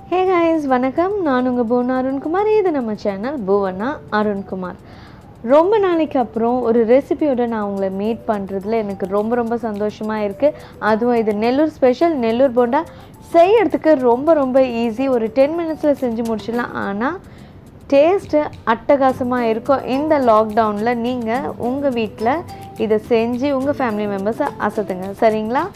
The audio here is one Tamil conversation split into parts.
ஹே கைஸ் வணக்கம் நான் உங்கள் புவனா அருண்குமார் இது நம்ம சேனல் புவனா அருண்குமார் ரொம்ப நாளைக்கு அப்புறம் ஒரு ரெசிபியோட நான் உங்களை மீட் பண்ணுறதுல எனக்கு ரொம்ப ரொம்ப சந்தோஷமாக இருக்குது அதுவும் இது நெல்லூர் ஸ்பெஷல் நெல்லூர் போண்டா செய்யறதுக்கு ரொம்ப ரொம்ப ஈஸி ஒரு டென் மினிட்ஸில் செஞ்சு முடிச்சிடலாம் ஆனால் டேஸ்ட்டு அட்டகாசமாக இருக்கும் இந்த லாக்டவுனில் நீங்கள் உங்கள் வீட்டில் இதை செஞ்சு உங்கள் ஃபேமிலி மெம்பர்ஸை அசத்துங்க சரிங்களா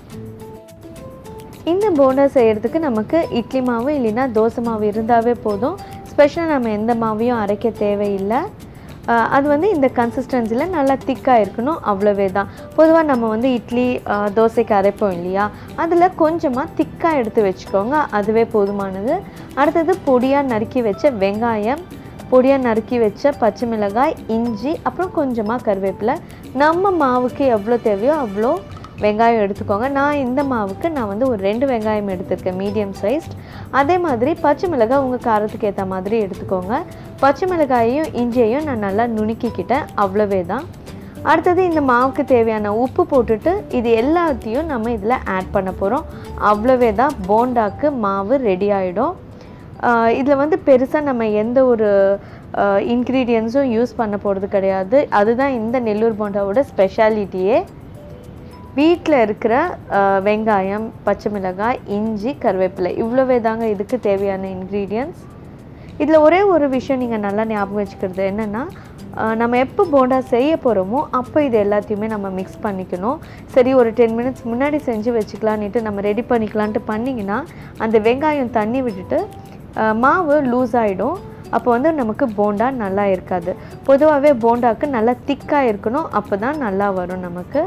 இந்த போண்டா செய்கிறதுக்கு நமக்கு இட்லி மாவு இல்லைன்னா தோசை மாவு இருந்தாவே போதும் ஸ்பெஷலாக நம்ம எந்த மாவையும் அரைக்க தேவையில்லை ஆஹ் அது வந்து இந்த கன்சிஸ்டன்சியில் நல்லா திக்காக இருக்கணும் அவ்வளவே தான் பொதுவாக நம்ம வந்து இட்லி ஆஹ் தோசைக்கு அரைப்போம் இல்லையா அதில் கொஞ்சமாக திக்காக எடுத்து வச்சுக்கோங்க அதுவே போதுமானது அடுத்தது பொடியாக நறுக்கி வச்ச வெங்காயம் பொடியாக நறுக்கி வச்ச பச்சை மிளகாய் இஞ்சி அப்புறம் கொஞ்சமாக கருவேப்பிலை நம்ம மாவுக்கு எவ்வளோ தேவையோ அவ்வளோ வெங்காயம் எடுத்துக்கோங்க நான் இந்த மாவுக்கு நான் வந்து ஒரு ரெண்டு வெங்காயம் எடுத்திருக்கேன் மீடியம் சைஸ்ட் அதே மாதிரி பச்சை மிளகாய் உங்கள் காரத்துக்கு ஏற்ற மாதிரி எடுத்துக்கோங்க பச்சை மிளகாயையும் இஞ்சியையும் நான் நல்லா நுணுக்கிக்கிட்டேன் அவ்வளவே தான் அடுத்தது இந்த மாவுக்கு தேவையான உப்பு போட்டுட்டு இது எல்லாத்தையும் நம்ம இதில் ஆட் பண்ண போகிறோம் அவ்வளவே தான் போண்டாக்கு மாவு ரெடி ஆகிடும் இதில் வந்து பெருசாக நம்ம எந்த ஒரு இன்க்ரீடியன்ஸும் யூஸ் பண்ண போகிறது கிடையாது அதுதான் இந்த நெல்லூர் போண்டாவோட ஸ்பெஷாலிட்டியே வீட்டில் இருக்கிற அஹ், வெங்காயம் பச்சை மிளகாய் இஞ்சி கருவேப்பிலை இவ்வளவே தாங்க இதுக்கு தேவையான இன்க்ரீடியன்ஸ் இதில் ஒரே ஒரு விஷயம் நீங்கள் நல்லா ஞாபகம் வச்சுக்கிறது என்னென்னா நம்ம எப்போ போண்டா செய்ய போகிறோமோ அப்போ இது எல்லாத்தையுமே நம்ம மிக்ஸ் பண்ணிக்கணும் சரி ஒரு டென் மினிட்ஸ் முன்னாடி செஞ்சு வச்சுக்கலான்ட்டு நம்ம ரெடி பண்ணிக்கலான்ட்டு பண்ணிங்கன்னா அந்த வெங்காயம் தண்ணி விட்டுட்டு அஹ், மாவு லூஸ் ஆகிடும் அப்போ வந்து நமக்கு போண்டா நல்லா இருக்காது பொதுவாகவே போண்டாக்கு நல்லா திக்காக இருக்கணும் அப்போ தான் நல்லா வரும் நமக்கு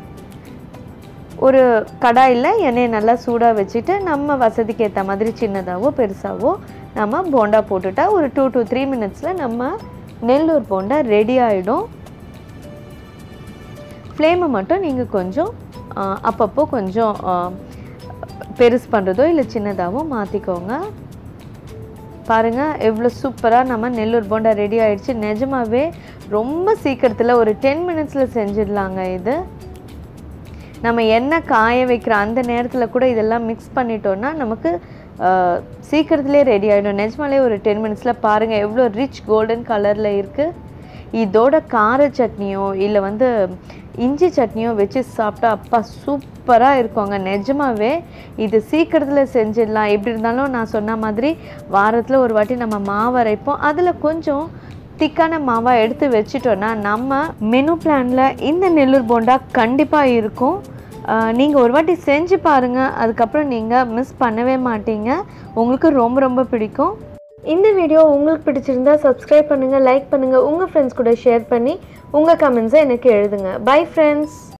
ஒரு கடாயில் எண்ணெயை நல்லா சூடாக வச்சுட்டு நம்ம வசதிக்கு ஏற்ற மாதிரி சின்னதாகவோ பெருசாகவோ நம்ம போண்டா போட்டுட்டா ஒரு டூ to த்ரீ மினிட்ஸில் நம்ம நெல்லூர் போண்டா ரெடி ஆகிடும் ஃப்ளேமை மட்டும் நீங்கள் கொஞ்சம் ஆ, அப்பப்போ கொஞ்சம் ஆ, பெருசு பண்ணுறதோ இல்லை சின்னதாகவோ மாற்றிக்கோங்க பாருங்கள் எவ்வளோ சூப்பராக நம்ம நெல்லூர் போண்டா ரெடி ஆயிடுச்சு நிஜமாவே ரொம்ப சீக்கிரத்தில் ஒரு டென் மினிட்ஸில் செஞ்சிடலாங்க இது நம்ம எண்ணெய் காய வைக்கிற அந்த நேரத்தில் கூட இதெல்லாம் மிக்ஸ் பண்ணிட்டோம்னா நமக்கு ஆஹ், சீக்கிரத்திலே ரெடி ஆகிடும் நிஜமாலே ஒரு டென் மினிட்ஸில் பாருங்கள் எவ்வளோ ரிச் கோல்டன் கலரில் இருக்குது இதோட கார சட்னியோ இல்லை வந்து இஞ்சி சட்னியோ வச்சு சாப்பிட்டா அப்பா சூப்பராக இருக்குங்க நிஜமாவே இது சீக்கிரத்தில் செஞ்சிடலாம் எப்படி இருந்தாலும் நான் சொன்ன மாதிரி வாரத்தில் ஒரு வாட்டி நம்ம மாவு அரைப்போம் அதில் கொஞ்சம் திக்கான மாவாக எடுத்து வச்சிட்டோன்னா நம்ம மெனு பிளானில் இந்த நெல்லூர் போண்டா கண்டிப்பாக இருக்கும் நீங்கள் ஒரு வாட்டி செஞ்சு பாருங்கள் அதுக்கப்புறம் நீங்கள் மிஸ் பண்ணவே மாட்டீங்க உங்களுக்கு ரொம்ப ரொம்ப பிடிக்கும் இந்த வீடியோ உங்களுக்கு பிடிச்சிருந்தா சப்ஸ்கிரைப் பண்ணுங்கள் லைக் பண்ணுங்கள் உங்கள் ஃப்ரெண்ட்ஸ் கூட ஷேர் பண்ணி உங்கள் கமெண்ட்ஸை எனக்கு எழுதுங்க பை ஃப்ரெண்ட்ஸ்